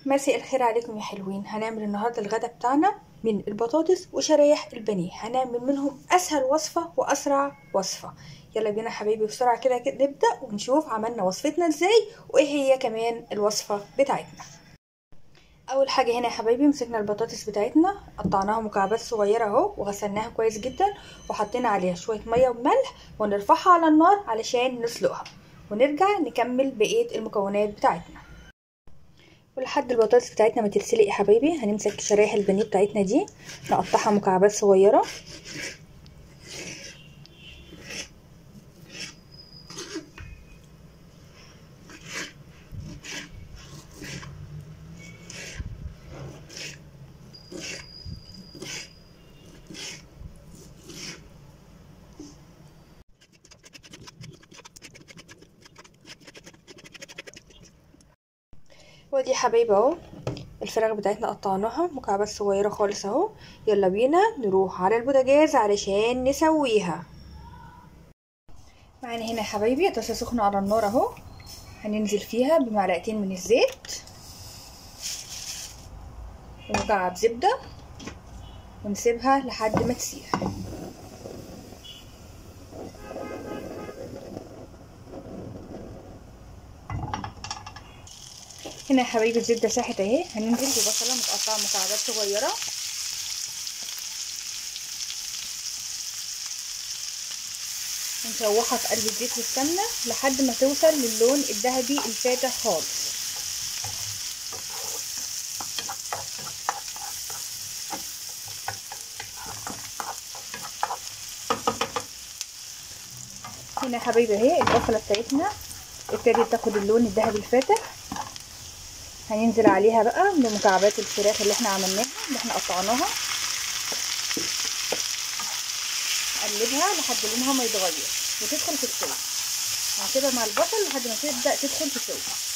مساء الخير عليكم يا حلوين هنعمل النهارده الغدا بتاعنا من البطاطس وشرايح البانيه هنعمل منهم اسهل وصفه واسرع وصفه يلا بينا حبايبي بسرعه كده كده نبدا ونشوف عملنا وصفتنا ازاي وايه هي كمان الوصفه بتاعتنا اول حاجه هنا يا حبايبي مسكنا البطاطس بتاعتنا قطعناها مكعبات صغيره اهو وغسلناها كويس جدا وحطينا عليها شويه ميه وملح ونرفعها على النار علشان نسلقها ونرجع نكمل بقيه المكونات بتاعتنا ولحد البطاطس بتاعتنا ما تتسلق يا حبايبي هنمسك شرايح البانيه بتاعتنا دي نقطعها مكعبات صغيره ودي حبايبي اهو الفراخ بتاعتنا قطعناها مكعبات صغيره خالص اهو يلا بينا نروح على البوتاجاز علشان نسويها معانا هنا يا حبايبي طاسه سخنه على النار اهو هننزل فيها بمعلقتين من الزيت ومكعب زبده ونسيبها لحد ما تسيح هنا يا حبايبي الزبدة ساحت اهي هننزل ببصلة متقطعة مكعبات صغيرة ونشوحها في قلب الزيت والسمنة لحد ما توصل للون الذهبي الفاتح خالص هنا يا حبايبي اهي البصلة بتاعتنا ابتدت تاخد اللون الذهبي الفاتح هننزل عليها بقى بمكعبات الفراخ اللي احنا عملناها اللي احنا قطعناها نقلبها لحد لونها ما يتغير وتدخل في السوا هسيبها مع البصل لحد ما تبدا تدخل في السوا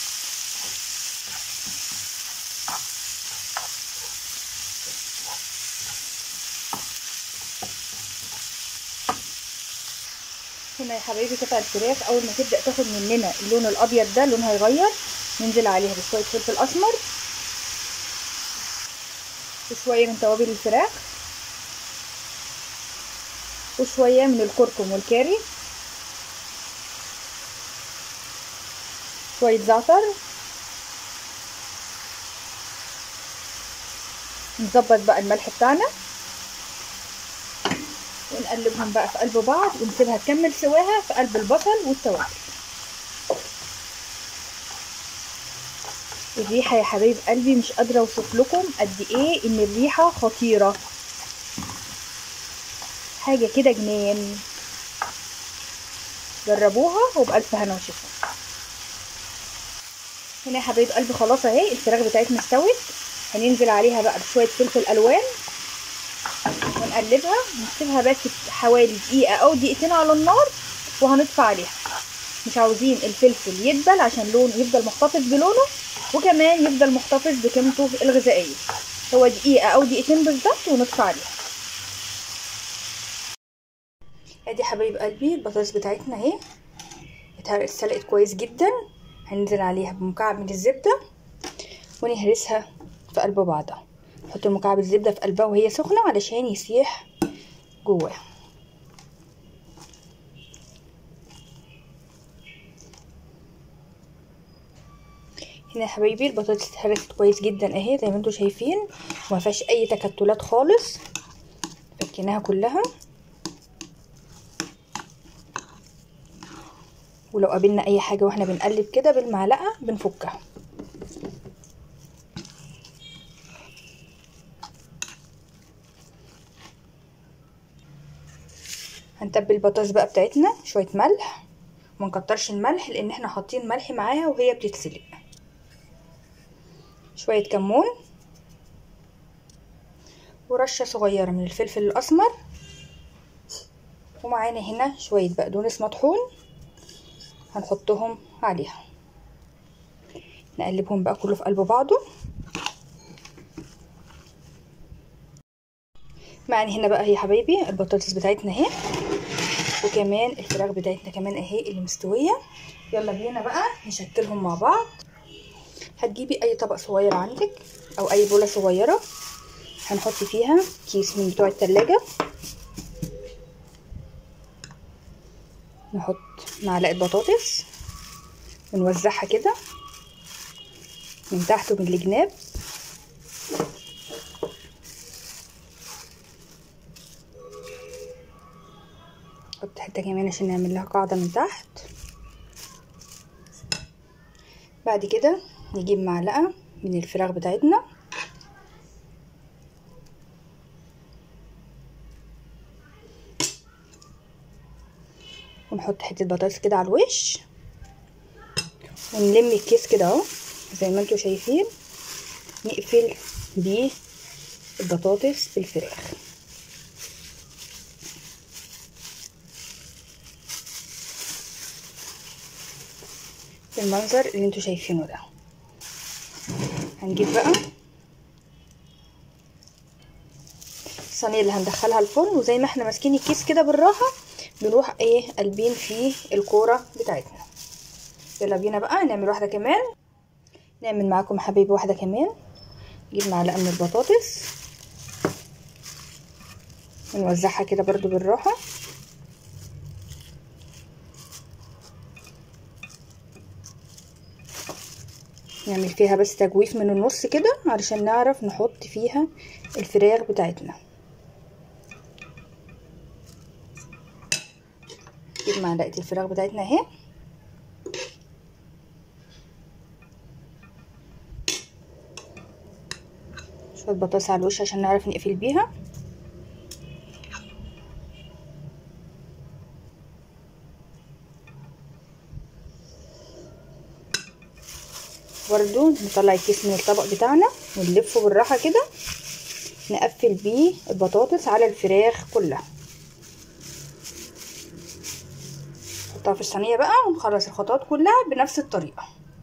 هنا يا حبايبي قطع الفراخ اول ما تبدا تاخد مننا اللون الابيض ده لونها يغير ننزل عليها بشويه فلفل اسمر وشويه من توابل الفراخ وشويه من الكركم والكاري شويه زعتر نظبط بقى الملح بتاعنا ونقلبهم بقى في قلب بعض ونسيبها تكمل سواها في قلب البصل والتوابل الريحه يا حبايب قلبي مش قادره اوصف لكم قد ايه ان الريحه خطيره حاجه كده جنان جربوها وبالف هنا وشفا هنا يا حبايب قلبي خلاص اهي الفراخ بتاعتنا استوت هننزل عليها بقى بشويه فلفل الوان ونقلبها ونسيبها بس حوالي دقيقه او دقيقتين على النار وهنطفي عليها مش عاوزين الفلفل يدبل عشان لونه يفضل محتفظ بلونه وكمان يفضل محتفظ بقيمته الغذائيه هو دقيقه او دقيقتين بالظبط ونطفي عليها ادي حبايب قلبي البطاطس بتاعتنا اهي اتسلقت كويس جدا هننزل عليها بمكعب من الزبده ونهرسها في قلب بعضها نحط مكعب الزبده في قلبها وهي سخنه علشان يسيح جواها هنا يا حبايبي البطاطس اتهرست كويس جدا اهي زي ما انتم شايفين وما فيهاش اي تكتلات خالص فكيناها كلها ولو قابلنا اي حاجه واحنا بنقلب كده بالمعلقه بنفكها هنتبل البطاطس بقى بتاعتنا شويه ملح وما نكترش الملح لان احنا حاطين ملح معاها وهي بتتسلق شويه كمون ورشه صغيره من الفلفل الاسمر ومعانا هنا شويه بقدونس مطحون هنحطهم عليها نقلبهم بقى كله في قلب بعضه معانا هنا بقى يا حبايبي البطاطس بتاعتنا اهي وكمان الفراخ بتاعتنا كمان اهي اللي مستويه يلا بينا بقى نشكلهم مع بعض هتجيبي اي طبق صغير عندك او اي بوله صغيره هنحط فيها كيس من بتوع التلاجة نحط معلقه بطاطس ونوزعها كده من تحت ومن الجناب نحط حته كمان عشان نعمل لها قاعده من تحت بعد كده نجيب معلقه من الفراخ بتاعتنا ونحط حته بطاطس كده على الوش ونلم الكيس كده اهو زي ما انتم شايفين نقفل بيه البطاطس بالفراخ بالمنظر اللي انتوا شايفينه ده هنجيب بقى الصينيه اللي هندخلها الفرن وزي ما احنا ماسكين الكيس كده بالراحه بنروح ايه قلبين فيه الكوره بتاعتنا يلا بينا بقى نعمل واحده كمان نعمل معاكم حبايبي واحده كمان نجيب معلقه من البطاطس ونوزعها كده برضو بالراحه نعمل فيها بس تجويف من النص كده علشان نعرف نحط فيها الفراخ بتاعتنا نجيب معلقه الفراخ بتاعتنا اهي شويه بطاطس على الوش عشان نعرف نقفل بيها برضو نطلع الكيس من الطبق بتاعنا ونلفه بالراحه كده نقفل بيه البطاطس على الفراخ كلها نحطها في الصينيه بقى ونخلص الخطوات كلها بنفس الطريقه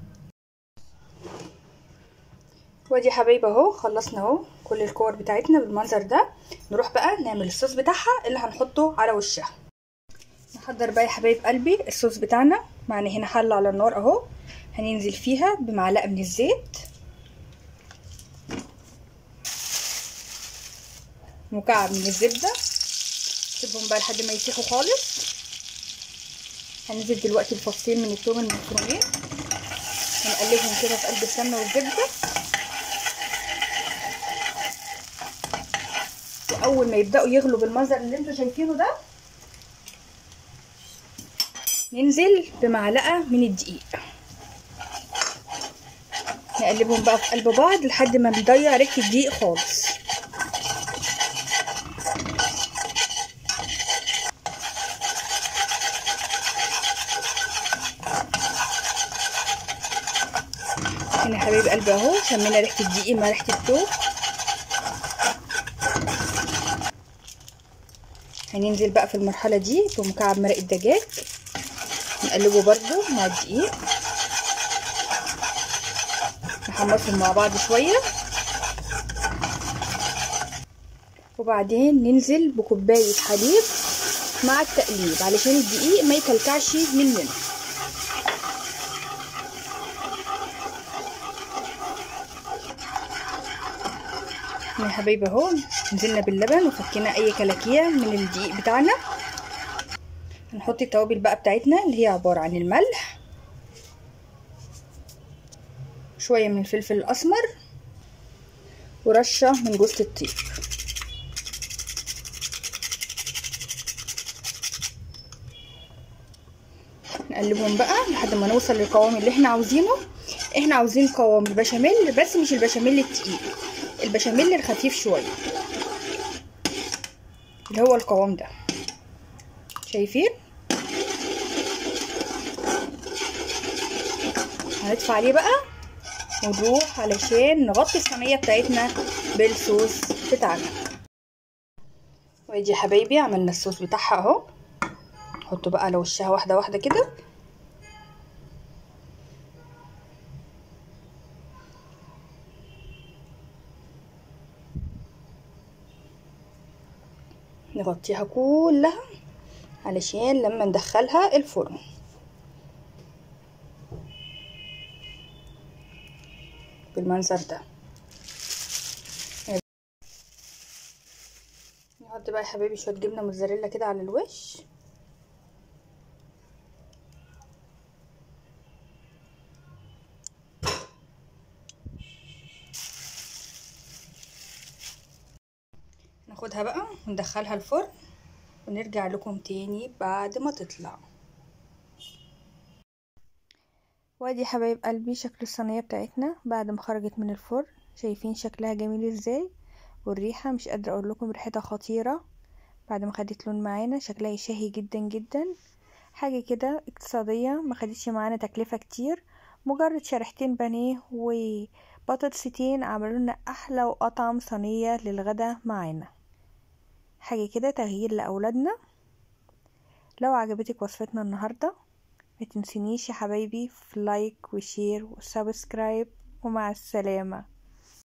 وادي حبايبي اهو خلصنا اهو كل الكور بتاعتنا بالمنظر ده نروح بقى نعمل الصوص بتاعها اللي هنحطه على وشها نحضر بقى يا حبايب قلبي الصوص بتاعنا معنا هنا حله على النار اهو هننزل فيها بمعلقه من الزيت مكعب من الزبده سيبهم بقى لحد ما يسيحوا خالص هننزل دلوقتي بفصين من الثوم المفرومين هنقلبهم كده في قلب السمنه والزبده واول ما يبداوا يغلوا بالمنظر اللي انتوا شايفينه ده ننزل بمعلقه من الدقيق نقلبهم بقى في قلب بعض لحد ما نضيع ريحه الدقيق خالص هنا يا حبايب قلبي اهو شمينا ريحه الدقيق مع ريحه التوم هننزل بقى في المرحله دي بمكعب مرق الدجاج نقلبه برضو مع الدقيق نحمصهم مع بعض شويه وبعدين ننزل بكوبايه حليب مع التقليب علشان الدقيق ما يكلكعش مننا يا حبايبي اهو نزلنا باللبن وفكينا اي كلاكيع من الدقيق بتاعنا هنحط التوابل بقى بتاعتنا اللي هي عباره عن الملح شويه من الفلفل الاسمر ورشه من جوز الطيب نقلبهم بقى لحد ما نوصل للقوام اللي احنا عاوزينه احنا عاوزين قوام البشاميل بس مش البشاميل التقيل البشاميل الخفيف شويه اللي هو القوام ده شايفين هندفع عليه بقى ونروح علشان نغطي الصينيه بتاعتنا بالصوص بتاعنا وادي يا حبايبي عملنا الصوص بتاعها اهو نحطه بقى على وشها واحده واحده كده نغطيها كلها علشان لما ندخلها الفرن بالمنظر ده نحط بقى يا حبايبي شويه جبنه موتزاريلا كده على الوش ناخدها بقى وندخلها الفرن ونرجع لكم تاني بعد ما تطلع وادي يا حبايب قلبي شكل الصينيه بتاعتنا بعد ما خرجت من الفرن شايفين شكلها جميل ازاي والريحه مش قادره اقول لكم ريحتها خطيره بعد ما خدت لون معانا شكلها يشهي جدا جدا حاجه كده اقتصاديه ما خدتش معانا تكلفه كتير مجرد شريحتين بانيه وبطاطستين عملوا لنا احلى واطعم صينيه للغدا معانا حاجه كده تغيير لاولادنا لو عجبتك وصفتنا النهارده ما تنسينيش يا حبايبي في لايك وشير وسبسكرايب ومع السلامه